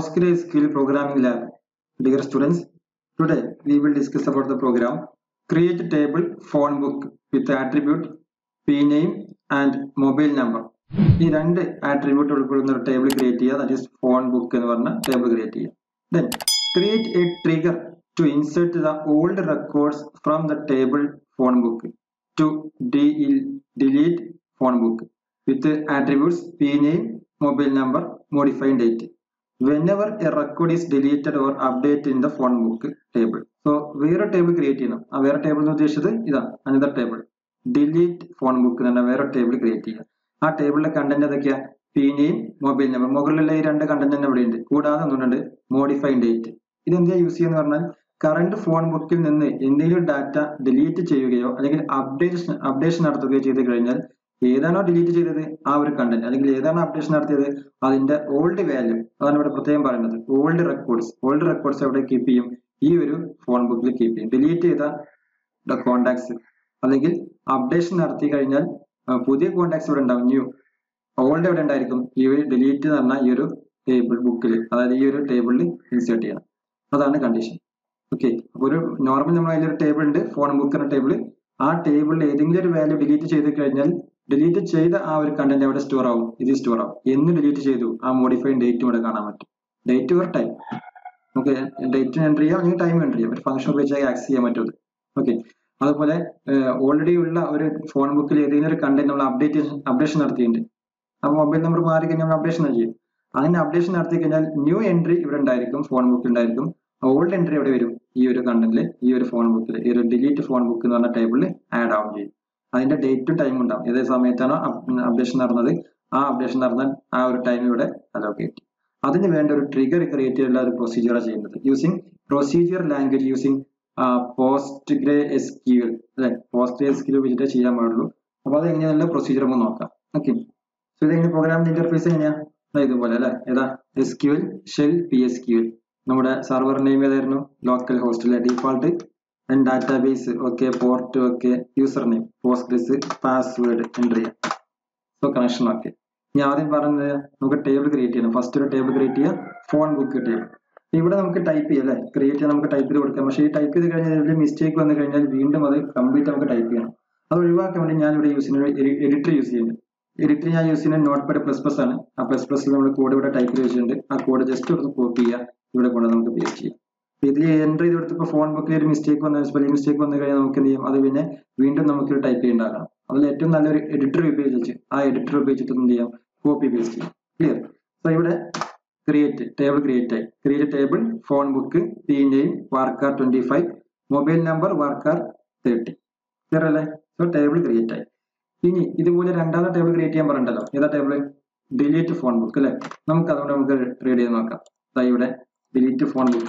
PostgreSQL Programming Lab. Dear students, today we will discuss about the program create table phone book with attribute pname and mobile number. ഈ രണ്ട് attribute ഉൾക്കൊള്ളുന്ന ഒരു table create ചെയ്യുക that is phone book എന്ന് പറഞ്ഞ table create ചെയ്യുക then create a trigger to insert the old records from the table phone book to delete phone book with attributes P name mobile number modified date whenever a record is deleted or updated in the phone book table so വേറെ table create ചെയ്യണം ആ വേറെ table എന്ന് ഉദ്ദേശിച്ചത് ഇതാ another table delete phone book എന്ന് പറഞ്ഞാൽ വേറെ ടേബിൾ ക്രിയേറ്റ് ചെയ്യുക ആ ടേബിളിലെ കണ്ടന്റ് ഏതൊക്കെയാ പി നെയിം മൊബൈൽ നമ്പർ മുകളിലുള്ള ഈ രണ്ട് കണ്ടന്റ് തന്നെ ഇവിടെ ഉണ്ട് കൂടാതെ ഒന്നുണ്ട് മോഡിഫൈഡ് ഡേറ്റ് ഇതെന്താ യൂസ് ചെയ്യുന്ന പറഞ്ഞാൽ കറണ്ട് ഫോൺ ബുക്കിൽ നിന്ന് എന്തെങ്കിലും ഡാറ്റ ഡിലീറ്റ് ചെയ്യുകയോ അല്ലെങ്കിൽ അപ്ഡേഷൻ അപ്ഡേഷൻ നടത്തുകയോ ചെയ്ത് കഴിഞ്ഞാൽ ഏതാണോ ഡിലീറ്റ് ചെയ്തത് ആ ഒരു കണ്ടന്റ് അല്ലെങ്കിൽ ഏതാണോ അപ്ഡേഷൻ നടത്തിയത് അതിന്റെ ഓൾഡ് വാല്യൂ അതാണ് ഇവിടെ പ്രത്യേകം പറയുന്നത് ഓൾഡ് റെക്കോർഡ്സ് ഓൾഡ് റെക്കോർഡ്സ് എവിടെ കീപ്പ് ചെയ്യും ഈ ഒരു ഫോൺ ബുക്കിൽ കീപ്പ് ചെയ്യും ഡിലീറ്റ് ചെയ്ത കോണ്ടാക്ട്സ് അല്ലെങ്കിൽ അപ്ഡേഷൻ നടത്തി കഴിഞ്ഞാൽ പുതിയ കോണ്ടാക്ട്സ് ഇവിടെ ഉണ്ടാവും ന്യൂ ഓൾഡ് എവിടെ ഉണ്ടായിരിക്കും ഈ ഒരു ഡിലീറ്റ് എന്ന് പറഞ്ഞാൽ ഈ ഒരു ടേബിൾ ബുക്കിൽ അതായത് ഈ ഒരു ടേബിളിൽ ഇൻസേർട്ട് ചെയ്യണം അതാണ് കണ്ടീഷൻ ഓക്കെ അപ്പോൾ ഒരു നോർമൽ നമ്മൾ അതിലൊരു ടേബിൾ ഉണ്ട് ഫോൺ ബുക്ക് എന്ന ടേബിൾ ആ ടേബിളിൽ ഏതെങ്കിലും ഒരു വാല്യൂ ഡിലീറ്റ് ചെയ്ത് കഴിഞ്ഞാൽ ഡിലീറ്റ് ചെയ്ത ആ ഒരു കണ്ടന്റ് എവിടെ സ്റ്റോർ ആവും ഇത് സ്റ്റോർ ആവും എന്ന് ഡിലീറ്റ് ചെയ്തു ആ മോഡിഫൈഡ് ഡേറ്റും ഇവിടെ കാണാൻ പറ്റും ഡേറ്റ് ഓർ ടൈം നമുക്ക് ഡേറ്റ് എൻ്റർ ചെയ്യാം അല്ലെങ്കിൽ ടൈം എൻ്റർ ചെയ്യാം ഒരു ഫംഗ്ഷൻ ഉപയോഗിച്ച് ആക്സസ് ചെയ്യാൻ പറ്റും ഓക്കെ അതുപോലെ ഓൾറെഡി ഉള്ള ഒരു ഫോൺ ബുക്കിൽ ഏതെങ്കിലും ഒരു കണ്ടന്റ് നമ്മൾ അപ്ഡേറ്റ് അപ്ഡേഷൻ നടത്തിയിട്ടുണ്ട് ആ മൊബൈൽ നമ്പർ മാറി കഴിഞ്ഞാൽ നമ്മൾ അപ്ഡേഷൻ ചെയ്യും അങ്ങനെ അപ്ഡേഷൻ നടത്തി കഴിഞ്ഞാൽ ന്യൂ എൻട്രി ഇവിടെ ഉണ്ടായിരിക്കും ഫോൺ ബുക്കിൽ ഉണ്ടായിരിക്കും ഓൾഡ് എൻട്രി എവിടെ വരും ഈ ഒരു കണ്ടന്റിൽ ഈ ഒരു ഫോൺ ബുക്കിൽ ഈ ഒരു ഡിലീറ്റ് ഫോൺ ബുക്ക് എന്ന് പറഞ്ഞ ടേബിളിൽ ആഡ് ആവും ചെയ്യും അതിന്റെ ഡേറ്റും ടൈമും ഉണ്ടാവും ഏത് സമയത്താണോ അപ്ഡേഷൻ നടന്നത് ആ അപ്ഡേഷൻ നടന്ന ആ ഒരു ടൈം ഇവിടെ അലോക്കേറ്റ് അതിന് വേണ്ട ഒരു ട്രിഗർ ക്രിയേറ്റ് ചെയ്യുള്ള ഒരു പ്രൊസീജിയറാണ് ചെയ്യുന്നത് using procedure language using Postgre S Q L അല്ലെ പോസ്റ്റ് ഗ്രേ എസ് ക്യൂ വെച്ചിട്ട് ചെയ്യാൻ പാടുള്ളൂ അപ്പൊ അത് എങ്ങനെയുള്ള പ്രൊസീജിയർ നമുക്ക് നോക്കാം ഓക്കെ സോ ഇതെങ്ങനെ പ്രോഗ്രാമിന്റെ ഇന്റർഫേസ് എങ്ങനെയാ ഇതുപോലെ അല്ലെ ഏതാ S Q L shell P S Q L നമ്മുടെ സർവർ നെയിം ഏതായിരുന്നു ലോക്കൽ ഹോസ്റ്റിലെ default and database okay port okay user name Postgres password enter ചെയ്യാം സോ കണക്ഷൻ ഓക്കെ ഞാൻ ആദ്യം പറഞ്ഞത് നമുക്ക് ടേബിൾ ക്രിയേറ്റ് ചെയ്യണം ഫസ്റ്റ് ഒരു ടേബിൾ ക്രിയേറ്റ് ചെയ്യാം ഫോൺ ബുക്ക് ടേബിൾ ഇവിടെ നമുക്ക് ടൈപ്പ് ചെയ്യാം അല്ലേ ക്രിയേറ്റ് ചെയ്യാൻ നമുക്ക് ടൈപ്പ് ചെയ്ത് കൊടുക്കാം പക്ഷേ ഈ ടൈപ്പ് ചെയ്ത് കഴിഞ്ഞാൽ ഇതിൽ മിസ്റ്റേക്ക് വന്നു കഴിഞ്ഞാൽ വീണ്ടും അത് കംപ്ലീറ്റ് നമുക്ക് ടൈപ്പ് ചെയ്യണം അത് ഒഴിവാക്കാൻ വേണ്ടി ഞാൻ ഇവിടെ യൂസ് ചെയ്യുന്നത് എഡിറ്റർ യൂസ് ചെയ്യുന്നത് എഡിറ്റർ ഞാൻ യൂസ് ചെയ്യുന്നത് നോട്ട് പാഡ് പ്ലസ് പ്ലസ് ആണ് ആ പ്ലസ് പ്ലസ്സിൽ നമ്മൾ കോഡ് ഇവിടെ ടൈപ്പ് ചെയ്ത് വെച്ചിട്ടുണ്ട് ആ കോഡ് ജസ്റ്റ് ഒന്ന് കോപ്പി ചെയ്യുക ഇവിടെ കൊണ്ട് നമുക്ക് പേസ്റ്റ് ചെയ്യാം ഇതിൽ എൻ്റർ ചെയ്ത് കൊടുത്തപ്പോൾ ഫോൺ ബുക്കിൽ ഒരു മിസ്റ്റേക്ക് വന്ന സ്പെല്ലിംഗ് മിസ്റ്റേക്ക് വന്നു കഴിഞ്ഞാൽ നമുക്ക് എന്ത് ചെയ്യും അത് പിന്നെ വീണ്ടും നമുക്ക് ടൈപ്പ് ചെയ്യേണ്ടതാണ് അതിൽ ഏറ്റവും നല്ലൊരു എഡിറ്റർ ഉപയോഗിച്ച് ആ എഡിറ്റർ ഉപയോഗിച്ചിട്ട് എന്ത് ചെയ്യാം കോപ്പി പേസ്റ്റ് ചെയ്യാം ക്ലിയർ സോ ഇവിടെ ക്രിയേറ്റ് ടേബിൾ ക്രിയേറ്റ് ആയി create table phone book P name varchar twenty five mobile number varchar thirty clear അല്ലേ സോ ടേബിൾ ക്രിയേറ്റ് ആയി ഇനി ഇതുപോലെ രണ്ടാമത്തെ ടേബിൾ ക്രിയേറ്റ് ചെയ്യാൻ പറഞ്ഞിട്ടല്ലോ ഏതാ ടേബിൾ ഡിലീറ്റ് ഫോൺ ബുക്ക് അല്ലേ നമുക്ക് അതുകൊണ്ട് നമുക്ക് റീഡ് ചെയ്ത് നോക്കാം ഇവിടെ ഡിലീറ്റ് ഫോൺ ബുക്ക്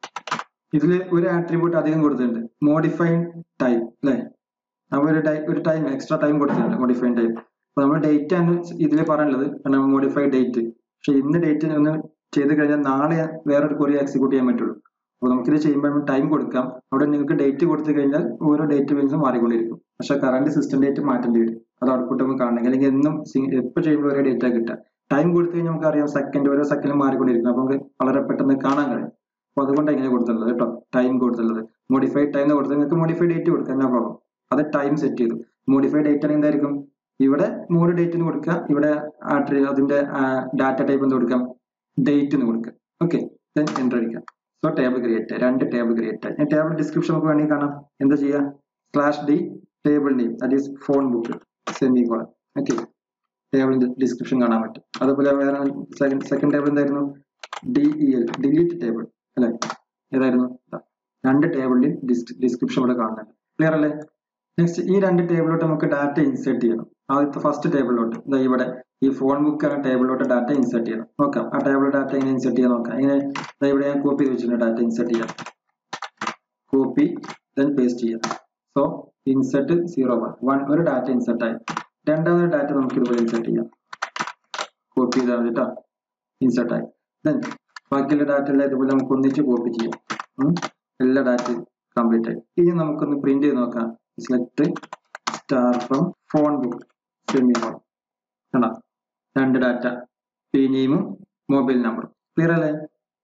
ഇതിൽ ഒരു ആട്രിബ്യൂട്ട് അധികം കൊടുത്തിട്ടുണ്ട് മോഡിഫൈഡ് ടൈം അല്ലേ നമ്മൾ ഒരു ടൈം ഒരു ടൈം എക്സ്ട്രാ ടൈം കൊടുത്തിട്ടുണ്ട് മോഡിഫൈഡ് ടൈം അപ്പൊ നമ്മൾ ഡേറ്റ് ആണ് ഇതിൽ പറയാനുള്ളത് കാരണം മോഡിഫൈഡ് ഡേറ്റ് പക്ഷെ ഇന്ന് ഡേറ്റ് ഒന്ന് ചെയ്ത് കഴിഞ്ഞാൽ നാളെ വേറൊരു കൊറിയ എക്സിക്യൂട്ട് ചെയ്യാൻ പറ്റുള്ളൂ അപ്പോൾ നമുക്കിത് ചെയ്യുമ്പോൾ ടൈം കൊടുക്കാം അവിടെ നിങ്ങൾക്ക് ഡേറ്റ് കൊടുത്തു കഴിഞ്ഞാൽ ഓരോ ഡേറ്റ് ബേസും മാറിക്കൊണ്ടിരിക്കും പക്ഷെ കറണ്ട് സിസ്റ്റം ഡേറ്റ് മാറ്റേണ്ടി വരും അത് ഔട്ട്പുട്ട് നമുക്ക് കാണണമെങ്കിൽ അല്ലെങ്കിൽ എന്നും എപ്പോൾ ചെയ്യുമ്പോൾ ഒരേ ഡേറ്റാ കിട്ടുക ടൈം കൊടുത്തു കഴിഞ്ഞാൽ നമുക്ക് അറിയാം സെക്കൻഡ് ഓരോ സെക്കൻഡ് മാറിക്കൊണ്ടിരിക്കും അപ്പോൾ നമുക്ക് വളരെ പെട്ടെന്ന് കാണാൻ കഴിയും അപ്പോൾ അതുകൊണ്ട് എങ്ങനെ കൊടുത്തുള്ളത് കേട്ടോ ടൈം കൊടുത്തുള്ളത് മോഡിഫൈഡ് ടൈം കൊടുത്തത് നിങ്ങൾക്ക് മോഡിഫൈഡ് ഡേറ്റ് കൊടുക്കാം നോ പ്രോബ്ലം അത് ടൈം സെറ്റ് ചെയ്തു മോഡിഫൈഡ് ഡേറ്റ് ആണെങ്കിൽ എന്തായിരിക്കും ഇവിടെ മോഡ് ഡേറ്റ് എന്ന് കൊടുക്കുക ഇവിടെ അതിന്റെ ഡാറ്റ ടൈപ്പ് എന്ന് കൊടുക്കാം ഡേറ്റ് എന്ന് കൊടുക്കുക ഓക്കെ ദെൻ എൻ്റർ അടിക്കാം സോ ടേബിൾ ക്രിയേറ്റ് രണ്ട് ടേബിൾ ക്രിയേറ്റ് ആയി ടേബിൾ ഡിസ്ക്രിപ്ഷൻ നമുക്ക് വേണമെങ്കിൽ കാണാം എന്താ ചെയ്യുക slash D table name that is phone book semi colon okay ടേബിളിന്റെ ഡിസ്ക്രിപ്ഷൻ കാണാൻ പറ്റും അതുപോലെ വേറെ സെക്കൻഡ് സെക്കൻഡ് ടേബിൾ എന്തായിരുന്നു D E L delete table അല്ലെ ഏതായിരുന്നു രണ്ട് ടേബിളിൽ ഡിസ്ക്രിപ്ഷൻ ഇവിടെ കാണുന്നുണ്ട് ക്ലിയർ അല്ലേ നെക്സ്റ്റ് ഈ രണ്ട് ടേബിളിലോട്ട് നമുക്ക് ഡാറ്റ ഇൻസേർട്ട് ചെയ്യണം ആദ്യത്തെ ഫസ്റ്റ് ടേബിളിലോട്ട് ഇതാ ഇവിടെ ഈ ഫോൺ ബുക്ക് എന്ന ടേബിളിലോട്ട് ഡാറ്റ ഇൻസേർട്ട് ചെയ്യണം നോക്കാം ആ ടേബിൾ ഡാറ്റ എങ്ങനെ ഇൻസേർട്ട് ചെയ്യാൻ നോക്കാം ഇങ്ങനെ ഇവിടെ ഞാൻ കോപ്പി ചെയ്ത് വെച്ചിട്ടുണ്ട് ഡാറ്റ ഇൻസേർട്ട് ചെയ്യാം കോപ്പി ദെൻ പേസ്റ്റ് ചെയ്യാം so insert zero one one ഒരു ഡാറ്റ ഇൻസെർട്ട് ആയി രണ്ടാമതൊരു ഡാറ്റ നമുക്ക് ഇതുപോലെ ഇൻസെർട്ട് ചെയ്യാം കോപ്പി ചെയ്താൽ മതി കേട്ടോ ഇൻസെർട്ട് ആയി ദെൻ ബാക്കിയുള്ള ഡാറ്റ എല്ലാം ഇതുപോലെ നമുക്ക് ഒന്നിച്ച് കോപ്പി ചെയ്യാം എല്ലാ ഡാറ്റയും കംപ്ലീറ്റ് ആയി ഇനി നമുക്കൊന്ന് പ്രിന്റ് ചെയ്ത് നോക്കാം select star from phone book semi phone കണ്ടോ രണ്ട് ഡാറ്റ പി നെയിമും മൊബൈൽ നമ്പറും ക്ലിയർ അല്ലേ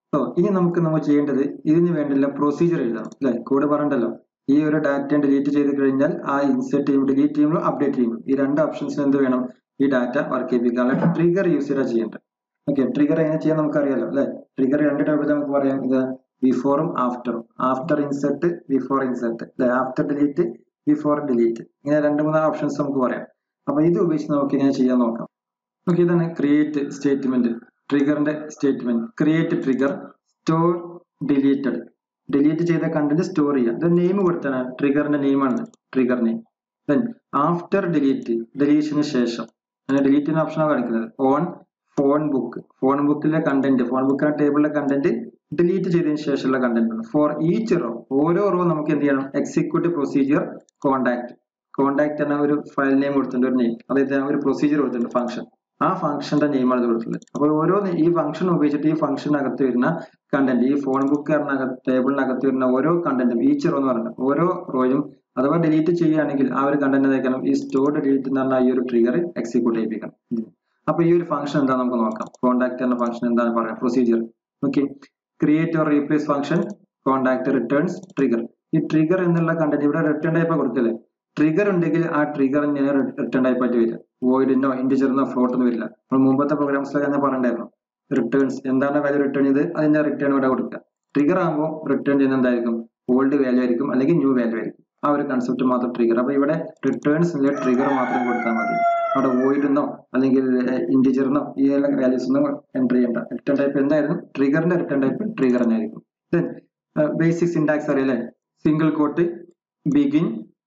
സോ ഇനി നമുക്ക് നമ്മൾ ചെയ്യേണ്ടത് ഇതിന് വേണ്ടിയുള്ള പ്രൊസീജിയർ എഴുതണം അല്ലെ കൂടെ പറഞ്ഞല്ലോ ഈ ഒരു ഡാറ്റ ഡിലീറ്റ് ചെയ്ത് കഴിഞ്ഞാൽ ആ ഇൻസെർട്ട് ചെയ്യുമ്പോൾ ഡിലീറ്റ് ചെയ്യുമ്പോൾ അപ്ഡേറ്റ് ചെയ്യുമ്പോൾ ഈ രണ്ട് ഓപ്ഷൻസിൽ എന്ത് വേണം ഈ ഡാറ്റ വർക്ക് ചെയ്യിപ്പിക്കാനുള്ള ട്രിഗർ യൂസ് ചെയ്താൽ ചെയ്യേണ്ടത് ഓക്കെ ട്രിഗർ എങ്ങനെ ചെയ്യാൻ നമുക്കറിയാലോ അല്ലെ ട്രിഗർ രണ്ട് ടൈപ്പിൽ നമുക്ക് പറയാം ഇത് ബിഫോറും ആഫ്റ്ററും ആഫ്റ്റർ ഇൻസെർട്ട് ബിഫോർ ഇൻസെർട്ട് അല്ലെ ആഫ്റ്റർ ഡിലീറ്റ് ബിഫോർ ഡിലീറ്റ് ഇങ്ങനെ രണ്ട് മൂന്ന് ഓപ്ഷൻസ് നമുക്ക് പറയാം അപ്പൊ ഇത് ഉപയോഗിച്ച് നമുക്ക് ഇങ്ങനെ ചെയ്യാൻ നോക്കാം ഓക്കെ ഇതാണ് ക്രിയേറ്റ് സ്റ്റേറ്റ്മെന്റ് ട്രിഗറിന്റെ statement create trigger store deleted delete ചെയ്ത കണ്ടന്റ് സ്റ്റോർ ചെയ്യുക ഇത് നെയിം കൊടുത്താണ് ട്രിഗറിന്റെ നെയിമാണ് trigger name then after delete ഡിലീഷന് ശേഷം അങ്ങനെ ഡിലീറ്റ് ചെയ്യുന്ന ഓപ്ഷനാണ് കാണിക്കുന്നത് ഓൺ ഫോൺ ബുക്ക് ഫോൺ ബുക്കിലെ കണ്ടന്റ് ഫോൺ ബുക്കിലെ ടേബിളിലെ കണ്ടന്റ് ഡിലീറ്റ് ചെയ്തതിന് ശേഷമുള്ള കണ്ടന്റ് ആണ് ഫോർ ഈച്ച് റോ ഓരോ റോ നമുക്ക് എന്ത് ചെയ്യണം എക്സിക്യൂട്ട് പ്രൊസീജിയർ കോണ്ടാക്ട് കോണ്ടാക്ട് എന്ന ഒരു ഫയൽ നെയിം കൊടുത്തിട്ടുണ്ട് ഒരു നെയിം അതായത് ഒരു പ്രൊസീജിയർ കൊടുത്തിട്ടുണ്ട് ഫംഗ്ഷൻ ആ ഫംഗ്ഷന്റെ നെയിമാണ് ഇത് കൊടുത്തിട്ടുള്ളത് അപ്പോൾ ഓരോ ഈ ഫംഗ്ഷൻ ഉപയോഗിച്ചിട്ട് ഈ ഫംഗ്ഷനകത്ത് വരുന്ന കണ്ടന്റ് ഈ ഫോൺ ബുക്കിനകത്ത് ടേബിളിനകത്ത് വരുന്ന ഓരോ കണ്ടന്റും ഈച്ച് റോ എന്ന് പറയുന്നത് ഓരോ റോയും അഥവാ ഡിലീറ്റ് ചെയ്യുകയാണെങ്കിൽ ആ ഒരു കണ്ടന്റ് എന്താക്കണം ഈ സ്റ്റോർഡ് ഡിലീറ്റ് എന്ന് പറഞ്ഞ ഈ ഒരു ട്രിഗർ എക്സിക്യൂട്ട് ചെയ്യിപ്പിക്കണം അപ്പൊ ഈ ഒരു ഫംഗ്ഷൻ എന്താ നമുക്ക് നോക്കാം കോണ്ടാക്ട് എന്ന ഫംഗ്ഷൻ എന്താണ് പറയാം procedure okay create or replace function contact returns trigger ഈ ട്രിഗർ എന്നുള്ള കണ്ടന്റ് ഇവിടെ റിട്ടേൺ ടൈപ്പ് കൊടുക്കല്ലേ ട്രിഗർ ഉണ്ടെങ്കിൽ ആ ട്രിഗർ ഞാൻ റിട്ടേൺ ടൈപ്പ് ആയിട്ട് വരിക വോയിഡിനോ ഇൻഡിജറിനോ ഫ്ലോട്ട് ഒന്നും വരില്ല നമ്മൾ മുമ്പത്തെ പ്രോഗ്രാംസിലൊക്കെ ഞാൻ പറഞ്ഞിട്ടുണ്ടായിരുന്നു റിട്ടേൺസ് എന്താണ് വാല്യൂ റിട്ടേൺ ചെയ്ത് അതിന്റെ റിട്ടേൺ ഇവിടെ കൊടുക്കുക ട്രിഗർ ആകുമ്പോൾ റിട്ടേൺ ചെയ്യുന്ന എന്തായിരിക്കും ഓൾഡ് വാല്യൂ ആയിരിക്കും അല്ലെങ്കിൽ ന്യൂ വാല്യൂ ആയിരിക്കും ആ ഒരു കൺസെപ്റ്റ് മാത്രം ട്രിഗർ അപ്പൊ ഇവിടെ റിട്ടേൺസ് ട്രിഗർ മാത്രം കൊടുത്താൽ മതി അവിടെ വോയിഡെന്നോ അല്ലെങ്കിൽ ഇൻഡിജറിനോ ഈ വാല്യൂസ് ഒന്നും എൻ്റർ ചെയ്യേണ്ട റിട്ടേൺ ടൈപ്പ് എന്തായിരുന്നു ട്രിഗറിന്റെ റിട്ടേൺ ടൈപ്പ് ട്രിഗർ തന്നെ ആയിരിക്കും ദെൻ ബേസിക് സിൻടാക്സ് അറിയാലേ single quote begin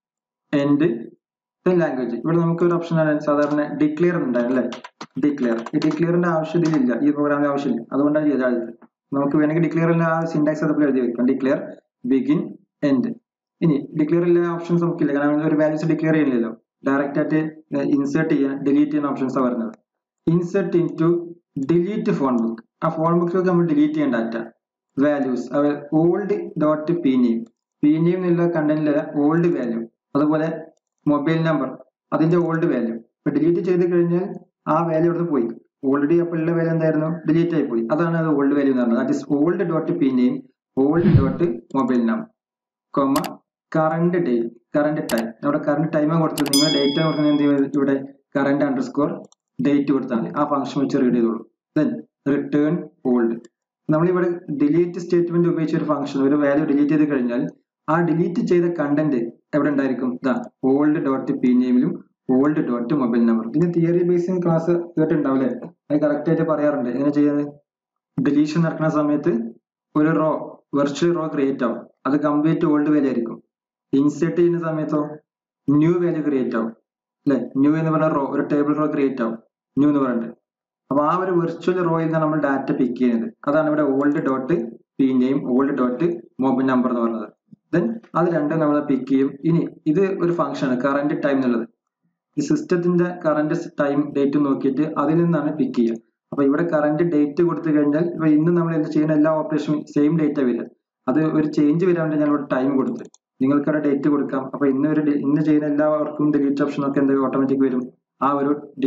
end then language ഇവിടെ നമുക്ക് ഒരു ഓപ്ഷൻ ആണ് സാധാരണ ഡിക്ലെയർ ഉണ്ടായിരുന്നു അല്ലേ ഡിക്ലെയർ ഈ ഡിക്ലെയറിന്റെ ആവശ്യം ഇതിലില്ല ഈ പ്രോഗ്രാമിന്റെ ആവശ്യമില്ല അതുകൊണ്ടാണ് ചെയ്തത് നമുക്ക് വേണമെങ്കിൽ ഡിക്ലെയറിന്റെ ആ സിൻടാക്സ് അതുപോലെ എഴുതി വെക്കാം ഡിക്ലെയർ ബിഗിൻ എൻഡ് ഇനി ഡിക്ലെയറിലെ ഓപ്ഷൻസ് നമുക്കില്ല കാരണം ഒരു വാല്യൂസ് ഡിക്ലെയർ ചെയ്യില്ലല്ലോ ഡയറക്റ്റ് ആയിട്ട് ഇൻസേർട്ട് ചെയ്യാൻ ഡിലീറ്റ് ചെയ്യുന്ന ഓപ്ഷൻസ് ആണ് വരുന്നത് insert into delete phone book ആ ഫോൺ ബുക്കിലൊക്കെ നമ്മൾ ഡിലീറ്റ് ചെയ്യാൻ data values old dot P name P name എന്നുള്ള കണ്ടന്റിലെ ഓൾഡ് വാല്യൂ അതുപോലെ മൊബൈൽ നമ്പർ അതിന്റെ ഓൾഡ് വാല്യൂ ഇപ്പൊ ഡിലീറ്റ് ചെയ്ത് കഴിഞ്ഞാൽ ആ വാല്യൂ അവിടെ പോയി ഓൾറെഡി അപ്പോൾ ഉള്ള വാല്യൂ എന്തായിരുന്നു ഡിലീറ്റ് ആയി പോയി അതാണ് അത് ഓൾഡ് വാല്യൂ എന്ന് പറഞ്ഞത് that is old dot P name old dot mobile number comma current date current time അവിടെ കറണ്ട് ടൈം കൊടുത്തത് നിങ്ങൾ ഡേറ്റ് കൊടുക്കുന്നത് എന്ത് ചെയ്യും ഇവിടെ കറണ്ട് അണ്ടർസ്കോർ ഡേറ്റ് കൊടുത്താൽ മതി ആ ഫംഗ്ഷൻ വെച്ച് റീഡ് ചെയ്തോളൂ ദെൻ റിട്ടേൺ ഓൾഡ് നമ്മളിവിടെ ഡിലീറ്റ് സ്റ്റേറ്റ്മെന്റ് ഉപയോഗിച്ച ഒരു ഫംഗ്ഷൻ ഒരു വാല്യൂ ഡിലീറ്റ് ചെയ്ത് കഴിഞ്ഞാൽ ആ ഡിലീറ്റ് ചെയ്ത കണ്ടന്റ് എവിടെ ഉണ്ടായിരിക്കും ഇതാ ഓൾഡ് ഡോട്ട് പി നെയിമിലും ഓൾഡ് ഡോട്ട് മൊബൈൽ നമ്പർ ഇതിന് തിയറി ബേസിംഗ് ക്ലാസ് കേട്ടിട്ടുണ്ടാവില്ലേ അത് കറക്റ്റ് ആയിട്ട് പറയാറുണ്ട് എങ്ങനെ ചെയ്യുന്നത് ഡിലീഷൻ നടക്കുന്ന സമയത്ത് ഒരു റോ വെർച്വൽ റോ ക്രിയേറ്റ് ആവും അത് കംപ്ലീറ്റ് ഓൾഡ് വാല്യൂ ആയിരിക്കും ഇൻസെർട്ട് ചെയ്യുന്ന സമയത്തോ ന്യൂ വാല്യൂ ക്രിയേറ്റ് ആവും അല്ലെ ന്യൂ എന്ന് പറഞ്ഞ റോ ഒരു ടേബിൾ റോ ക്രിയേറ്റ് ആവും ന്യൂ എന്ന് പറഞ്ഞിട്ട് അപ്പൊ ആ ഒരു വെർച്വൽ റോയിൽ നിന്ന് നമ്മൾ ഡാറ്റ പിക്ക് ചെയ്യുന്നത് അതാണ് ഇവിടെ old dot P name old dot mobile number എന്ന് പറയുന്നത് ദെൻ അത് രണ്ടും നമ്മൾ പിക്ക് ചെയ്യും ഇനി ഇത് ഒരു ഫംഗ്ഷൻ ആണ് കറന്റ് ടൈം എന്നുള്ളത് ഈ സിസ്റ്റത്തിന്റെ കറന്റ് ടൈം ഡേറ്റ് നോക്കിയിട്ട് അതിൽ നിന്നാണ് പിക്ക് ചെയ്യുക അപ്പൊ ഇവിടെ കറന്റ് ഡേറ്റ് കൊടുത്തു കഴിഞ്ഞാൽ ഇപ്പൊ ഇന്ന് നമ്മൾ എന്ത് ചെയ്യുന്ന എല്ലാ ഓപ്പറേഷനും സെയിം ഡേറ്റ് വരിക അത് ഒരു ചേഞ്ച് വരാൻ വേണ്ടി ഞാൻ ഇവിടെ ടൈം കൊടുത്ത് നിങ്ങൾക്ക് അവിടെ ഡേറ്റ് കൊടുക്കാം അപ്പൊ ഇന്ന് ഒരു ഡേ- ഇന്ന് ചെയ്യുന്ന എല്ലാ വർക്കും ഡിലീറ്റ് ഓപ്ഷൻ ഒക്കെ എന്ത് ഓട്ടോമാറ്റിക് വരും ആ ഒരു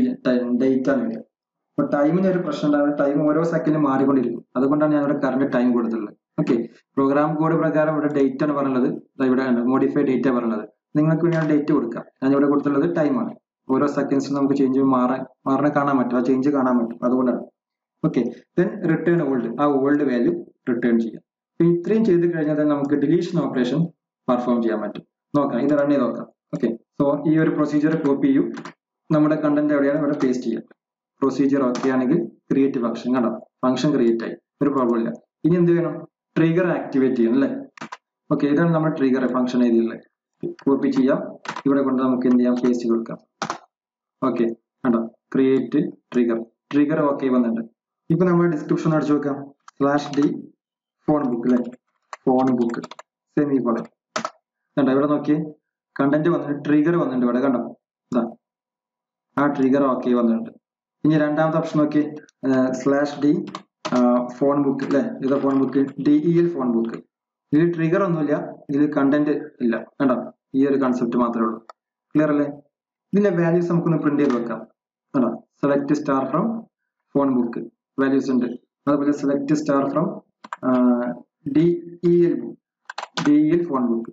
ഡേറ്റ് ആണ് വരിക അപ്പൊ ടൈമിന് ഒരു പ്രശ്നം ഉണ്ടാവും ടൈം ഓരോ സെക്കൻഡ് മാറിക്കൊണ്ടിരിക്കും അതുകൊണ്ടാണ് ഞാൻ ഇവിടെ കറണ്ട് ടൈം കൊടുത്തിട്ടുള്ളത് ഓക്കെ പ്രോഗ്രാം കോഡ് പ്രകാരം ഇവിടെ ഡേറ്റ് ആണ് പറയുന്നത് ദാ ഇവിടെ മോഡിഫൈ ഡേറ്റ് പറയുന്നത് നിങ്ങൾക്ക് വേണ്ടി ഡേറ്റ് കൊടുക്കാം ഞാൻ ഇവിടെ കൊടുത്തിട്ടുള്ളത് ടൈമാണ് ഓരോ സെക്കൻഡ്സിൽ നമുക്ക് ചേഞ്ച് മാറാൻ മാറണ കാണാൻ പറ്റും ആ ചേഞ്ച് കാണാൻ പറ്റും അതുകൊണ്ടാണ് ഓക്കെ ദെൻ റിട്ടേൺ ഓൾഡ് ആ ഓൾഡ് വാല്യൂ റിട്ടേൺ ചെയ്യാം അപ്പൊ ഇത്രയും ചെയ്ത് കഴിഞ്ഞാൽ then നമുക്ക് ഡിലീഷൻ ഓപ്പറേഷൻ പെർഫോം ചെയ്യാൻ പറ്റും നോക്കാം ഇത് റൺ ചെയ്ത് നോക്കാം ഓക്കെ സോ ഈ ഒരു പ്രൊസീജിയർ കോപ്പി ചെയ്യൂ നമ്മുടെ കണ്ടന്റ് എവിടെയാണ് ഇവിടെ പേസ്റ്റ് ചെയ്യുക പ്രൊസീജിയർ ഓക്കെ ആണെങ്കിൽ ക്രിയേറ്റ് ഫംഗ്ഷൻ കണ്ടോ ഫംഗ്ഷൻ ക്രിയേറ്റ് ആയി ഒരു പ്രോബ്ലം ഇല്ല ഇനി എന്ത് വേണം ട്രിഗർ ആക്ടിവേറ്റ് ചെയ്യണം അല്ലേ ഓക്കെ ഇതാണ് നമ്മുടെ ട്രിഗർ ഫംഗ്ഷൻ എഴുതിയുള്ളത് കോപ്പി ചെയ്യാം ഇവിടെ കൊണ്ട് നമുക്ക് എന്ത് ചെയ്യാം പേസ്റ്റ് കൊടുക്കാം ഓക്കെ കണ്ടോ ക്രിയേറ്റ് ട്രിഗർ ട്രിഗർ ഓക്കെ വന്നിട്ടുണ്ട് ഇപ്പൊ നമ്മൾ ഡിസ്ക്രിപ്ഷൻ അടിച്ചു നോക്കാം സ്ലാഷ് ഡി ഫോൺ ബുക്ക് അല്ലേ ഫോൺ ബുക്ക് സെമി കോളൻ കണ്ടോ ഇവിടെ നോക്കിയേ കണ്ടന്റ് വന്നിട്ട് ട്രിഗർ വന്നിട്ടുണ്ട് ഇവിടെ കണ്ടോ ഇതാ ആ ട്രിഗർ ഓക്കെ വന്നിട്ടുണ്ട് ഇനി രണ്ടാമത്തെ ഓപ്ഷൻ നോക്കി സ്ലാഷ് ഡി ഫോൺ ബുക്ക് അല്ലെ ഇതാ phone book D E L phone book ഇതിൽ ട്രിഗർ ഒന്നുമില്ല ഇതിൽ കണ്ടന്റ് ഇല്ല കണ്ടോ ഈ ഒരു കൺസെപ്റ്റ് മാത്രമേ ഉള്ളൂ ക്ലിയർ അല്ലേ ഇതിന്റെ വാല്യൂസ് നമുക്കൊന്ന് പ്രിന്റ് ചെയ്ത് വെക്കാം കണ്ടോ select star from phone book values ഉണ്ട് അതുപോലെ select star from D E L book D E L phone book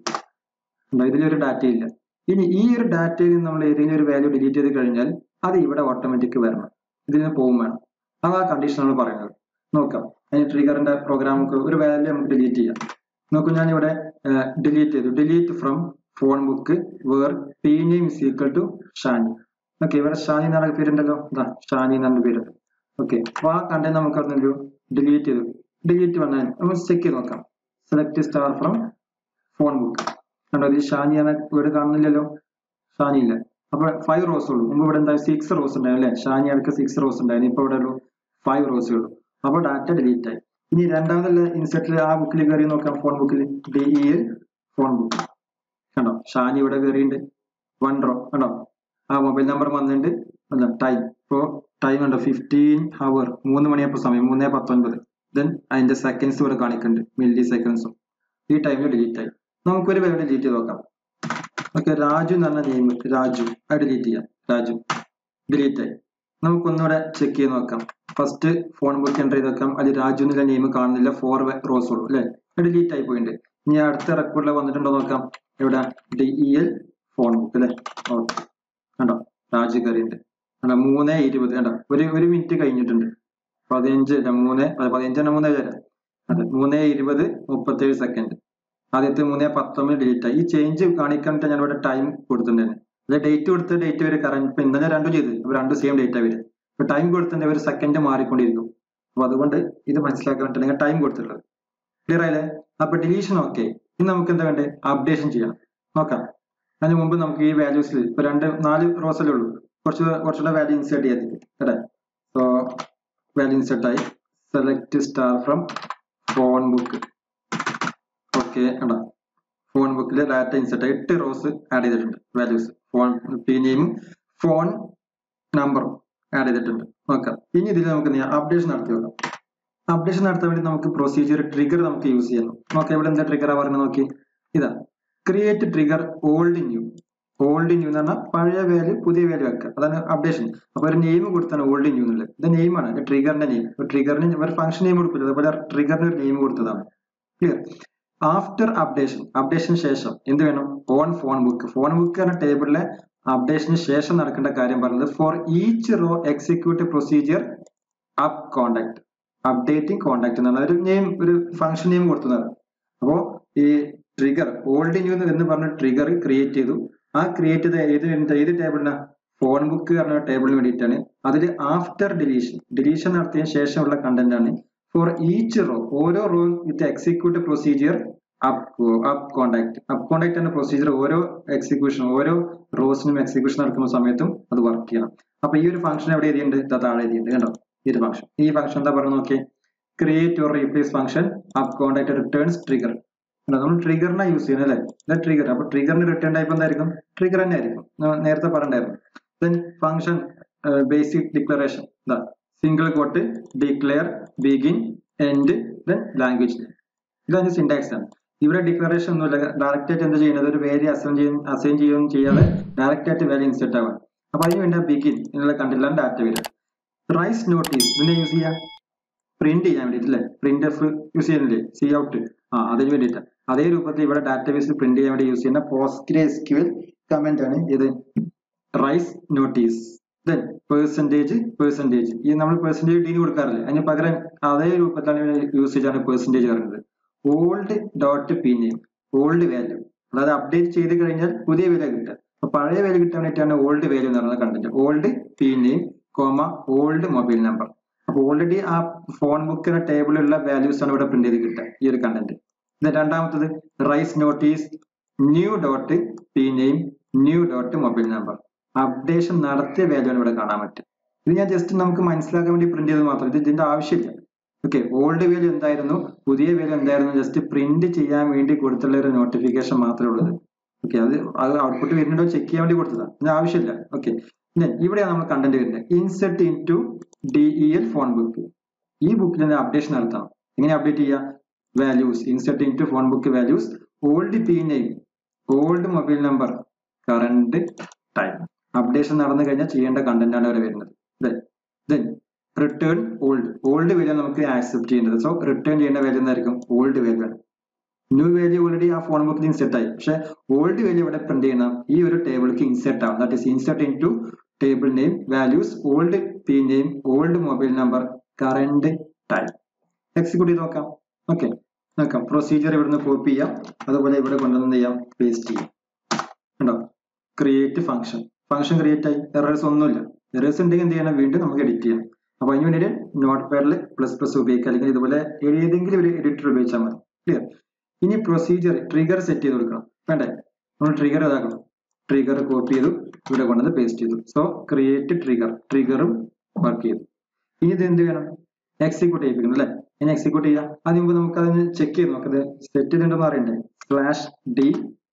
ഇതിലൊരു ഡാറ്റ ഇല്ല ഇനി ഈ ഒരു ഡാറ്റയിൽ നിന്ന് നമ്മൾ ഏതെങ്കിലും ഒരു വാല്യൂ ഡിലീറ്റ് ചെയ്ത് കഴിഞ്ഞാൽ അത് ഇവിടെ ഓട്ടോമാറ്റിക് വരണം ഇതിന് പോകും വേണം അത് ആ കണ്ടീഷൻ നമ്മൾ പറയുന്നത് നോക്കാം അതിന് ട്രിഗറിന്റെ പ്രോഗ്രാം നമുക്ക് ഒരു വാല്യൂ നമുക്ക് ഡിലീറ്റ് ചെയ്യാം നോക്കൂ ഞാൻ ഇവിടെ ഡിലീറ്റ് ചെയ്തു delete from phone book where P name is equal to Shani okay ഇവിടെ ഷാനി എന്ന് പറഞ്ഞ പേരുണ്ടല്ലോ ഇതാ ഷാനി എന്ന് പറഞ്ഞ പേര് ഓക്കെ അപ്പൊ ആ കണ്ടന്റ് നമുക്ക് അവിടെ ഡിലീറ്റ് ചെയ്തു ഡിലീറ്റ് വന്നാൽ നമ്മൾ ചെക്ക് ചെയ്ത് നോക്കാം select star from phone book കണ്ടോ ഇത് ഷാനി എന്ന വീട് കാണുന്നില്ലല്ലോ ഷാനി ഇല്ല അപ്പൊ ഫൈവ് റോസ് ഉള്ളൂ മുമ്പ് ഇവിടെ എന്താ സിക്സ് റോസ് ഉണ്ടായിരുന്നു അല്ലെ ഷാനി അടുക്ക് സിക്സ് റോസ് ഉണ്ടായിരുന്നു ഇപ്പൊ ഇവിടെ ഉള്ളൂ ഫൈവ് റോസ് ഉള്ളൂ അപ്പൊ ഡാറ്റ ഡിലീറ്റ് ആയി ഇനി രണ്ടാമതുള്ള ഇൻസെർട്ടിൽ ആ ബുക്കിൽ കയറി നോക്കാം ഫോൺ ബുക്കിൽ D E L phone book കണ്ടോ ഷാനി ഇവിടെ കയറിയിട്ടുണ്ട് വൺ റോ കണ്ടോ ആ മൊബൈൽ നമ്പർ വന്നിട്ടുണ്ട് അല്ല ടൈം ഇപ്പോ ടൈം ഉണ്ടോ ഫിഫ്റ്റീൻ ഹവർ മൂന്ന് മണിയപ്പോ സമയം മൂന്നേ പത്തൊൻപത് ദെൻ അതിന്റെ സെക്കൻഡ്സ് ഇവിടെ കാണിക്കുന്നുണ്ട് മില്ലി സെക്കൻഡ്സും ഈ ടൈമിൽ ഡിലീറ്റ് ആയി നമുക്കൊരു പേര് ഡിലീറ്റ് ചെയ്ത് നോക്കാം ഓക്കെ രാജു എന്ന് പറഞ്ഞ നെയിം രാജു അത് ഡിലീറ്റ് ചെയ്യാം രാജു ഡിലീറ്റ് ആയി നമുക്കൊന്നുകൂടെ ചെക്ക് ചെയ്ത് നോക്കാം ഫസ്റ്റ് ഫോൺ ബുക്ക് എൻ്റർ ചെയ്ത് നോക്കാം അതിൽ രാജു എന്നുള്ള നെയിം കാണുന്നില്ല ഫോർ റോസ് ഉള്ളൂ അല്ലെ ഡിലീറ്റ് ആയി പോയിട്ടുണ്ട് ഇനി അടുത്ത റെക്കോർഡിൽ വന്നിട്ടുണ്ടോ നോക്കാം ഇവിടെ D E L phone book അല്ലെ ഓക്കെ കണ്ടോ രാജു കയറിയുണ്ട് കണ്ടോ മൂന്ന് ഇരുപത് കണ്ടോ ഒരു ഒരു മിനിറ്റ് കഴിഞ്ഞിട്ടുണ്ട് പതിനഞ്ച് അല്ല മൂന്ന് പതിനഞ്ചെണ്ണ മൂന്ന് തരാം അതെ മൂന്ന് ഇരുപത് മുപ്പത്തേഴ് സെക്കൻഡ് ആദ്യത്തെ മൂന്ന് പത്തൊമ്പത് ഡിലീറ്റ് ആയി ഈ ചേഞ്ച് കാണിക്കാനിട്ട് ഞാൻ ഇവിടെ ടൈം കൊടുത്തിട്ടുണ്ടായിരുന്നു അല്ലെ ഡേറ്റ് കൊടുത്ത് ഡേറ്റ് വരെ കറണ്ട് ഇപ്പൊ ഇന്നലെ രണ്ടും ചെയ്ത് അപ്പൊ രണ്ടും സെയിം ഡേറ്റ് വരും ഇപ്പൊ ടൈം കൊടുത്തിട്ട് ഒരു സെക്കൻഡ് മാറിക്കൊണ്ടിരിക്കും അപ്പൊ അതുകൊണ്ട് ഇത് മനസ്സിലാക്കാൻ വേണ്ടിയിട്ട് ടൈം കൊടുത്തിട്ടുള്ളത് ക്ലിയർ ആയില്ലേ അപ്പൊ ഡിലീഷൻ ഓക്കെ ഇനി നമുക്ക് എന്താ വേണ്ടേ അപ്ഡേഷൻ ചെയ്യണം നോക്കാം അതിന് മുമ്പ് നമുക്ക് ഈ വാല്യൂസിൽ ഇപ്പൊ രണ്ട് നാല് റോസല്ലേ ഉള്ളൂ കുറച്ച് കുറച്ചുകൂടെ വാല്യൂ ഇൻസേർട്ട് ചെയ്യാൻ കേട്ടെ സോ വാല്യൂ ഇൻസേർട്ട് ആയി select star from phone book okay കണ്ടോ ഫോൺ ബുക്കിൽ ഡാറ്റ ഇൻസെർട്ട് എട്ട് റോസ് ആഡ് ചെയ്തിട്ടുണ്ട് വാല്യൂസ് ഫോൺ പി നെയിമും ഫോൺ നമ്പറും ആഡ് ചെയ്തിട്ടുണ്ട് നോക്കാം ഇനി ഇതിൽ നമുക്ക് അപ്ഡേഷൻ നടത്തി നോക്കാം അപ്ഡേഷൻ നടത്താൻ വേണ്ടി നമുക്ക് പ്രൊസീജിയർ ട്രിഗർ നമുക്ക് യൂസ് ചെയ്യണം നോക്കാം ഇവിടെ എന്താ ട്രിഗറാ പറയുന്നത് നോക്കി ഇതാ create trigger old new old new എന്ന് പറഞ്ഞാൽ പഴയ വാല്യൂ പുതിയ വാല്യൂ വെക്കുക അതാണ് അപ്ഡേഷൻ അപ്പൊ ഒരു നെയിം കൊടുത്താണ് ഓൾഡ് ന്യൂ എന്നുള്ളത് ഇത് നെയിമാണ് ട്രിഗറിന്റെ നെയിം ട്രിഗറിന് ഒരു ഫംഗ്ഷൻ നെയിം കൊടുക്കില്ല അതുപോലെ ട്രിഗറിന് ഒരു നെയിം കൊടുത്തതാണ് ക്ലിയർ ആഫ്റ്റർ അപ്ഡേഷൻ അപ്ഡേഷന് ശേഷം എന്ത് വേണം on phone book phone book എന്ന ടേബിളിലെ അപ്ഡേഷന് ശേഷം നടക്കേണ്ട കാര്യം പറയുന്നത് for each row execute procedure up contact updating contact എന്നുള്ള ഒരു നെയിം ഒരു ഫംഗ്ഷൻ നെയിം കൊടുത്തതാണ് അപ്പോ ഈ ട്രിഗർ ഓൾഡ് ന്യൂ എന്ന് പറഞ്ഞ ട്രിഗർ ക്രിയേറ്റ് ചെയ്തു ആ ക്രിയേറ്റ് ചെയ്ത ഏത് ഏത് ടേബിളിനാ ഫോൺ ബുക്ക് പറഞ്ഞ ടേബിളിന് വേണ്ടിയിട്ടാണ് അതിൽ ആഫ്റ്റർ ഡിലീഷൻ ഡിലീഷൻ നടത്തിയതിനു ശേഷമുള്ള കണ്ടന്റ് ആണ് ഫോർ ഈച്ച് റോ ഓരോ row with execute procedure up up contact up contact എന്ന പ്രൊസീജിയർ ഓരോ എക്സിക്യൂഷൻ ഓരോ റോസിനും എക്സിക്യൂഷൻ നടക്കുന്ന സമയത്തും അത് വർക്ക് ചെയ്യണം അപ്പൊ ഈ ഒരു ഫംഗ്ഷൻ എവിടെ എഴുതിയുണ്ട് ഇതാ താഴെ എഴുതിയുണ്ട് കണ്ടോ ഈ ഒരു ഫംഗ്ഷൻ ഈ ഫംഗ്ഷൻ എന്താ പറയുന്നത് നോക്കിയേ create or replace function up contact returns trigger നമ്മൾ ട്രിഗറിനെ യൂസ് ചെയ്യുന്നത് അല്ലേ ഇത് ട്രിഗർ അപ്പൊ ട്രിഗറിന് റിട്ടേൺ ടൈപ്പ് എന്തായിരിക്കും ട്രിഗർ തന്നെ ആയിരിക്കും നേരത്തെ പറഞ്ഞിട്ടുണ്ടായിരുന്നു ദെൻ ഫംഗ്ഷൻ ബേസിക് ഡിക്ലറേഷൻ ഇതാ single quote declare begin end then language ഇതാണ് സിൻടാക്സ് ആണ് ഇവിടെ ഡിക്ലറേഷൻ ഒന്നുമില്ല ഡയറക്റ്റ് ആയിട്ട് എന്താ ചെയ്യുന്നത് ഒരു വാല്യൂ അസൈൻ ചെയ്യും അസൈൻ ചെയ്യുകയും ചെയ്യാതെ ഡയറക്റ്റ് ആയിട്ട് വാല്യൂ ഇൻസെർട്ട് ആവാം അപ്പൊ അതിന് വേണ്ടി ബിഗിൻ എന്നുള്ള കണ്ടില്ലാണ് ഡാറ്റ വരിക റൈസ് നോട്ടീസ് ഇതിനെ യൂസ് ചെയ്യാം പ്രിന്റ് ചെയ്യാൻ വേണ്ടിയിട്ട് അല്ലേ പ്രിന്റ് എഫ് യൂസ് ചെയ്യുന്നില്ലേ സി ഔട്ട് ആ അതിന് വേണ്ടിയിട്ട് അതേ രൂപത്തിൽ ഇവിടെ ഡാറ്റാബേസ് പ്രിന്റ് ചെയ്യാൻ വേണ്ടി യൂസ് ചെയ്യുന്ന പോസ്റ്റ് എസ്ക്യൂഎൽ കമന്റ് ആണ് ഇത് raise notice then percentage percentage ഈ നമ്മൾ പെർസെൻറ്റേജ് ഡീന് കൊടുക്കാറില്ലേ അതിന് പകരം അതേ രൂപത്തിലാണ് യൂസേജ് ആണ് പെർസെൻറ്റേജ് പറയുന്നത് old dot P name old value അതായത് അപ്ഡേറ്റ് ചെയ്ത് കഴിഞ്ഞാൽ പുതിയ വില കിട്ടുക അപ്പൊ പഴയ വില കിട്ടാൻ വേണ്ടിയിട്ടാണ് ഓൾഡ് വാല്യൂ എന്ന് പറയുന്നത് content old P name comma old mobile number അപ്പൊ ഓൾറെഡി ആ ഫോൺ ബുക്കിന്റെ ടേബിളിലുള്ള വാല്യൂസ് ആണ് ഇവിടെ പ്രിന്റ് ചെയ്ത് കിട്ടുക ഈ ഒരു കണ്ടന്റ് രണ്ടാമത്തത് raise notice new dot P name new dot mobile number updation നടത്തിയ വാല്യൂ ആണ് ഇവിടെ കാണാൻ പറ്റും ഇത് ഞാൻ ജസ്റ്റ് നമുക്ക് മനസ്സിലാക്കാൻ വേണ്ടി പ്രിന്റ് ചെയ്ത് മാത്രം ഇത് ഇതിന്റെ ആവശ്യമില്ല ഓക്കെ ഓൾഡ് വാല്യൂ എന്തായിരുന്നു പുതിയ വാല്യൂ എന്തായിരുന്നു ജസ്റ്റ് പ്രിന്റ് ചെയ്യാൻ വേണ്ടി കൊടുത്തുള്ള ഒരു നോട്ടിഫിക്കേഷൻ മാത്രമേ ഉള്ളത് ഓക്കെ അത് അത് ഔട്ട്പുട്ട് വരുന്നുണ്ടോ ചെക്ക് ചെയ്യാൻ വേണ്ടി കൊടുത്തതാണ് ഇതിന് ആവശ്യമില്ല ഓക്കെ ഇവിടെയാണ് നമ്മൾ കണ്ടന്റ് വരുന്നത് insert into D E L phone book ഈ ബുക്കിൽ അപ്ഡേഷൻ നടത്തണം എങ്ങനെ അപ്ഡേറ്റ് ചെയ്യുക values insert into phone book values old P name old mobile number current time updation നടന്നു കഴിഞ്ഞാൽ ചെയ്യേണ്ട കണ്ടന്റ് ആണ് ഇവിടെ വരുന്നത് then return old old value നമുക്ക് ആക്സെപ്റ്റ് ചെയ്യേണ്ടത് സോ റിട്ടേൺ ചെയ്യേണ്ട വാല്യൂ എന്തായിരിക്കും ഓൾഡ് വാല്യൂ ആണ് ന്യൂ വാല്യൂ ഓൾറെഡി ആ ഫോൺ ബുക്കിൽ ഇൻസെർട്ട് ആയി പക്ഷെ ഓൾഡ് വാല്യൂ ഇവിടെ പ്രിന്റ് ചെയ്യണം ഈ ഒരു ടേബിൾക്ക് ഇൻസെർട്ട് ആവും that is insert into table name values old P name old mobile number current time execute ചെയ്ത് നോക്കാം ഓക്കെ നോക്കാം പ്രൊസീജിയർ ഇവിടുന്ന് കോപ്പി ചെയ്യാം അതുപോലെ ഇവിടെ കൊണ്ടുവന്ന് ചെയ്യാം പേസ്റ്റ് ചെയ്യാം കണ്ടോ ക്രിയേറ്റ് ഫംഗ്ഷൻ ഫംഗ്ഷൻ ക്രിയേറ്റ് ആയി എറേഴ്സ് ഒന്നുമില്ല എറേഴ്സ് ഉണ്ടെങ്കിൽ എന്ത് ചെയ്യണം വീണ്ടും നമുക്ക് എഡിറ്റ് ചെയ്യണം അപ്പൊ അതിന് വേണ്ടിയിട്ട് നോട്ട് പാഡിൽ പ്ലസ് പ്ലസ് ഉപയോഗിക്കുക അല്ലെങ്കിൽ ഇതുപോലെ ഏതെങ്കിലും ഒരു എഡിറ്റർ ഉപയോഗിച്ചാൽ മതി ക്ലിയർ ഇനി പ്രൊസീജിയർ ട്രിഗർ സെറ്റ് ചെയ്ത് കൊടുക്കണം വേണ്ടേ നമ്മൾ ട്രിഗർ ഇതാക്കണം ട്രിഗർ കോപ്പി ചെയ്തു ഇവിടെ കൊണ്ടുവന്ന് പേസ്റ്റ് ചെയ്തു സോ ക്രിയേറ്റ് ട്രിഗർ ട്രിഗറും വർക്ക് ചെയ്തു ഇനി ഇത് എന്ത് വേണം എക്സിക്യൂട്ട് ചെയ്യിപ്പിക്കണം അല്ലെ ഇനി എക്സിക്യൂട്ട് ചെയ്യാം അതിന് മുമ്പ് നമുക്ക് അതിന് ചെക്ക് ചെയ്ത് നോക്കാം സെറ്റ് ചെയ്തിട്ടുണ്ടെന്ന് അറിയണ്ടേ സ്ലാഷ് ഡി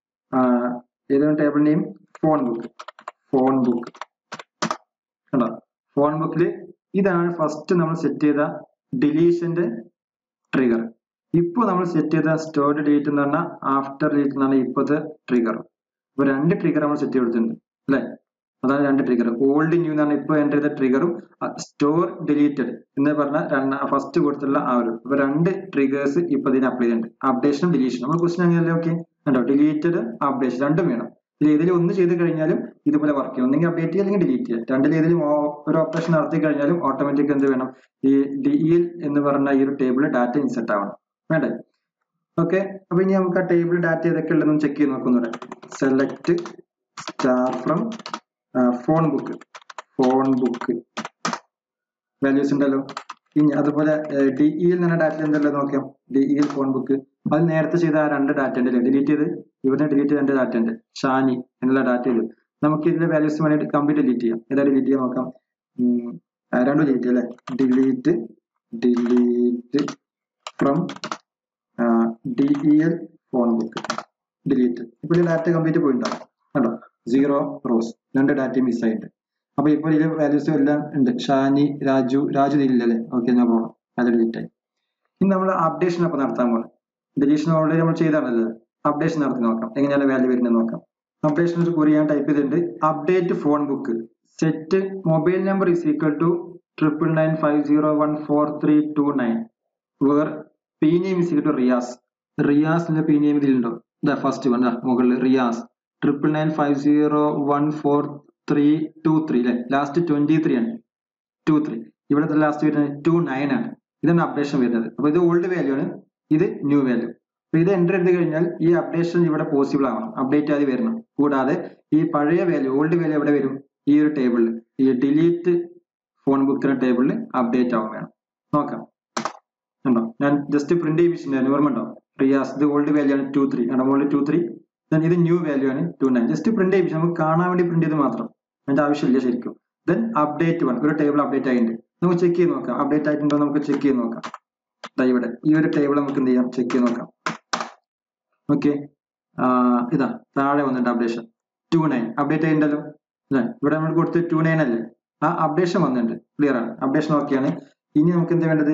ഏതാണ് table name phone book phone book കണ്ടോ ഫോൺ ബുക്കിൽ ഇതാണ് ഫസ്റ്റ് നമ്മൾ സെറ്റ് ചെയ്ത ഡിലീഷന്റെ ട്രിഗർ ഇപ്പോൾ നമ്മൾ സെറ്റ് ചെയ്ത സ്റ്റോർഡ് ഡേറ്റ് എന്ന് പറഞ്ഞാൽ ആഫ്റ്റർ ഡേറ്റ് എന്ന് പറഞ്ഞാൽ ഇപ്പോഴത്തെ ട്രിഗർ ഇപ്പൊ രണ്ട് ട്രിഗർ നമ്മൾ സെറ്റ് ചെയ്തിട്ടുണ്ട് അല്ലെ അതാണ് രണ്ട് ട്രിഗർ ഓൾഡ് ന്യൂ എന്ന് പറഞ്ഞാൽ ഇപ്പോൾ എൻ്റർ ചെയ്ത ട്രിഗറും സ്റ്റോർ ഡിലീറ്റഡ് എന്ന് പറഞ്ഞ ഫസ്റ്റ് കൊടുത്തുള്ള ആ ഒരു ഇപ്പൊ രണ്ട് ട്രിഗേഴ്സ് ഇപ്പൊ ഇതിന് അപ്ലൈ ചെയ്യുന്നുണ്ട് അപ്ഡേഷനും ഡിലീഷനും നമ്മൾ ക്വസ്റ്റൻ അങ്ങനെയല്ലേ ഓക്കെ കണ്ടോ ഡിലീറ്റഡ് അപ്ഡേഷൻ രണ്ടും വേണം ഇതിൽ ഏതെങ്കിലും ഒന്ന് ചെയ്ത് കഴിഞ്ഞാലും ഇതുപോലെ വർക്ക് ചെയ്യും ഒന്നെങ്കിൽ അപ്ഡേറ്റ് ചെയ്യുക അല്ലെങ്കിൽ ഡിലീറ്റ് ചെയ്യുക രണ്ടിൽ ഏതെങ്കിലും ഒരു ഓപ്പറേഷൻ നടത്തി കഴിഞ്ഞാലും ഓട്ടോമാറ്റിക് എന്ത് വേണം ഈ ഡിഇൽ എന്ന് പറഞ്ഞ ഈ ഒരു ടേബിൾ ഡാറ്റ ഇൻസെർട്ട് ആവണം വേണ്ടേ ഓക്കെ അപ്പൊ ഇനി നമുക്ക് ആ ടേബിൾ ഡാറ്റ ഏതൊക്കെ ഉള്ളതെന്ന് ചെക്ക് ചെയ്ത് നോക്കുന്നുണ്ട് select star from phone book phone book values ഉണ്ടല്ലോ ഇനി അതുപോലെ ഡിഇയിൽ നിന്ന് ഡാറ്റ എന്തല്ലോ നോക്കാം ഡിഇയിൽ ഫോൺ ബുക്ക് അത് നേരത്തെ ചെയ്ത ആ രണ്ട് ഡാറ്റ ഉണ്ട് ഡിലീറ്റ് ചെയ്ത് ഇവിടെ ഡിലീറ്റ് ചെയ്ത രണ്ട് ഡാറ്റ ഉണ്ട് ഷാനി എന്നുള്ള ഡാറ്റ ഇത് നമുക്ക് ഇതിന്റെ വാല്യൂസ് വേണ്ടി കംപ്ലീറ്റ് ഡിലീറ്റ് ചെയ്യാം ഏതാ ഡിലീറ്റ് ചെയ്യാൻ നോക്കാം രണ്ടും ഡിലീറ്റ് അല്ലേ delete delete from D E L phone book delete ഇപ്പോൾ ഈ ഡാറ്റ കംപ്ലീറ്റ് പോയിട്ടുണ്ടാവും കണ്ടോ സീറോ റോസ് രണ്ട് ഡാറ്റ മിസ് ആയിട്ട് അപ്പൊ ഇപ്പോൾ ഇതിലെ വാല്യൂസ് എല്ലാം ഉണ്ട് ഷാനി രാജു രാജു ഇതില്ലല്ലേ ഓക്കെ ഞാൻ പോകണം അത് ഡിലീറ്റ് ആയി ഇനി നമ്മൾ അപ്ഡേഷൻ അപ്പൊ നടത്താൻ പോകണം ഡിലീഷൻ ഓൾറെഡി നമ്മൾ ചെയ്താണല്ലോ അപ്ഡേഷൻ നടത്തി നോക്കാം എങ്ങനെയാണ് വാല്യൂ വരുന്നത് നോക്കാം അപ്ഡേഷൻ ഒരു കുറി ഞാൻ ടൈപ്പ് ചെയ്തിട്ടുണ്ട് update phone book set mobile number is equal to triple nine five zero one four three two nine where P name is equal to Riyaz റിയാസിന്റെ പി നെയിം ഇതിലുണ്ടോ ഇതാ ഫസ്റ്റ് വൺ മുകളിൽ Riyaz triple nine five zero one four three two three അല്ലെ last twenty three ആണ് two three ഇവിടുത്തെ last വരുന്നത് two nine ആണ് ഇതാണ് അപ്ഡേഷൻ വരുന്നത് അപ്പൊ ഇത് ഓൾഡ് വാല്യൂ ആണ് ഇത് ന്യൂ വാല്യൂ അപ്പൊ ഇത് എൻ്റർ ചെയ്ത് കഴിഞ്ഞാൽ ഈ അപ്ഡേഷൻ ഇവിടെ പോസിബിൾ ആവണം അപ്ഡേറ്റ് ആയി വരണം കൂടാതെ ഈ പഴയ വാല്യൂ ഓൾഡ് വാല്യൂ എവിടെ വരും ഈ ഒരു ടേബിളിൽ ഈ ഡിലീറ്റ് ഫോൺ ബുക്കിന്റെ ടേബിളിൽ അപ്ഡേറ്റ് ആവാൻ വേണം നോക്കാം ഉണ്ടോ ഞാൻ ജസ്റ്റ് പ്രിന്റ് ചെയ്യിപ്പിച്ചിട്ടുണ്ടായിരുന്നു ഓർമ്മ ഉണ്ടോ റിയാസ് ഇത് ഓൾഡ് വാല്യൂ ആണ് ടു ത്രീ ആണ് ഓൾഡ് ടു ത്രീ ദെൻ ഇത് ന്യൂ വാല്യൂ ആണ് ടു നയൻ ജസ്റ്റ് പ്രിന്റ് ചെയ്യിപ്പിച്ചു നമുക്ക് കാണാൻ വേണ്ടി പ്രിന്റ് ചെയ്ത് മാത്രം അതിന്റെ ആവശ്യമില്ല ശരിക്കും ദെൻ അപ്ഡേറ്റ് വൺ ഒരു ടേബിൾ അപ്ഡേറ്റ് ആയിട്ടുണ്ട് നമുക്ക് ചെക്ക് ചെയ്ത് നോക്കാം അപ്ഡേറ്റ് ആയിട്ടുണ്ടോ നമുക്ക് ചെക്ക് ചെയ്ത് നോക്കാം ദാ ഇവിടെ ഈ ഒരു ടേബിൾ നമുക്ക് എന്ത് ചെയ്യാം ചെക്ക് ചെയ്ത് നോക്കാം ഓക്കെ ഇതാ താഴെ വന്നിട്ട് അപ്ഡേഷൻ ടു നയൻ അപ്ഡേറ്റ് ആയിട്ടുണ്ടല്ലോ അല്ലേ ഇവിടെ നമ്മൾ കൊടുത്ത് ടു നയൻ അല്ലേ ആ അപ്ഡേഷൻ വന്നിട്ടുണ്ട് ക്ലിയർ ആണ് അപ്ഡേഷൻ ഓക്കെയാണ് ഇനി നമുക്ക് എന്താ വേണ്ടത്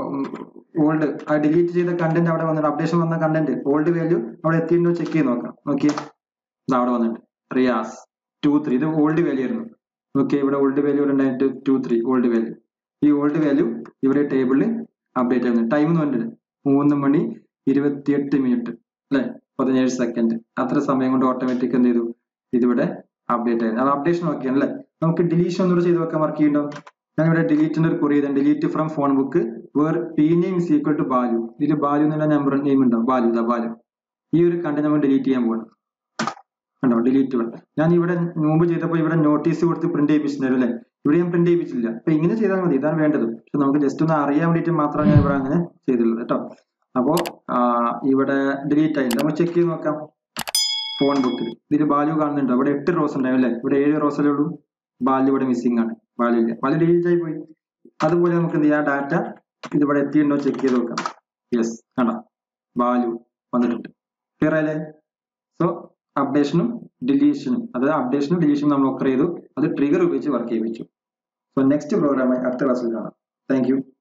ഓൾഡ് ആ ഡിലീറ്റ് ചെയ്ത കണ്ടന്റ് അവിടെ വന്നിട്ട് അപ്ഡേഷൻ വന്ന കണ്ടന്റ് ഓൾഡ് വാല്യൂ അവിടെ എത്തിയിട്ടുണ്ടോ ചെക്ക് ചെയ്ത് നോക്കാം ഓക്കെ ഇത് അവിടെ വന്നിട്ട് റിയാസ് ടു ത്രീ ഇത് ഓൾഡ് വാല്യൂ ആയിരുന്നു ഓക്കെ ഇവിടെ ഓൾഡ് വാല്യൂ ഇവിടെ ഉണ്ടായിട്ട് ടു ത്രീ ഓൾഡ് വാല്യൂ ഈ ഓൾഡ് വാല്യൂ ഇവിടെ ടേബിളിൽ അപ്ഡേറ്റ് ആവുന്നത് ടൈം എന്ന് പറഞ്ഞിട്ട് മൂന്ന് മണി ഇരുപത്തിയെട്ട് മിനിറ്റ് അല്ലെ പതിനേഴ് സെക്കൻഡ് അത്ര സമയം കൊണ്ട് ഓട്ടോമാറ്റിക് എന്ത് ചെയ്തു ഇതിവിടെ അപ്ഡേറ്റ് ആയിരുന്നു അത് അപ്ഡേഷൻ ഓക്കെയാണ് അല്ലെ നമുക്ക് ഡിലീഷൻ ഒന്നുകൂടെ ചെയ്ത് വെക്കാൻ വർക്ക് ചെയ്യണ്ടോ ഞാൻ ഇവിടെ ഡിലീറ്റിന്റെ ഒരു കുറി ചെയ്താൽ delete from phone book where P name is equal to Balu ഇതിൽ ബാലു എന്നുള്ള നമ്പർ നെയിം ഉണ്ടോ ബാലു ഇതാ ബാലു ഈ ഒരു കണ്ടന്റ് നമ്മൾ ഡിലീറ്റ് ചെയ്യാൻ പോകണം കണ്ടോ ഡിലീറ്റ് വേണം ഞാൻ ഇവിടെ മുമ്പ് ചെയ്തപ്പോൾ ഇവിടെ നോട്ടീസ് കൊടുത്ത് പ്രിന്റ് ചെയ്യിപ്പിച്ചിട്ടുണ്ടായിരുന്നു അല്ലേ ഇവിടെ ഞാൻ പ്രിന്റ് ചെയ്യിപ്പിച്ചില്ല അപ്പൊ ഇങ്ങനെ ചെയ്താൽ മതി ഇതാണ് വേണ്ടത് പക്ഷെ നമുക്ക് ജസ്റ്റ് ഒന്ന് അറിയാൻ വേണ്ടിയിട്ട് മാത്രമാണ് ഞാൻ ഇവിടെ അങ്ങനെ ചെയ്തിട്ടുള്ളത് കേട്ടോ അപ്പോ ഇവിടെ ഡിലീറ്റ് ആയി നമുക്ക് ചെക്ക് ചെയ്ത് നോക്കാം ഫോൺ ബുക്കിൽ ഇതിൽ ബാലു കാണുന്നുണ്ടോ ഇവിടെ എട്ട് റോസ് ഉണ്ടാവും അല്ലേ ഇവിടെ ഏഴ് റോസല്ലേ ഉള്ളൂ ബാലു ഇവിടെ മിസ്സിംഗ് ആണ് ബാലു ഇല്ല ബാലു ഡിലീറ്റ് ആയി പോയി അതുപോലെ നമുക്ക് എന്ത് ചെയ്യാം ഡാറ്റ ഇതിവിടെ എത്തിയിട്ടുണ്ടോ ചെക്ക് ചെയ്ത് നോക്കാം യെസ് കണ്ടോ ബാലു വന്നിട്ടുണ്ട് ക്ലിയർ ആയില്ലേ സോ അപ്ഡേഷനും ഡിലീഷനും അതായത് അപ്ഡേഷനും ഡിലീഷനും നമ്മൾ ഒക്കെ ചെയ്തു അത് ട്രിഗർ ഉപയോഗിച്ച് വർക്ക് ചെയ്യിപ്പിച്ചു സോ നെക്സ്റ്റ് പ്രോഗ്രാമായി അടുത്ത ക്ലാസ്സിൽ കാണാം താങ്ക് യു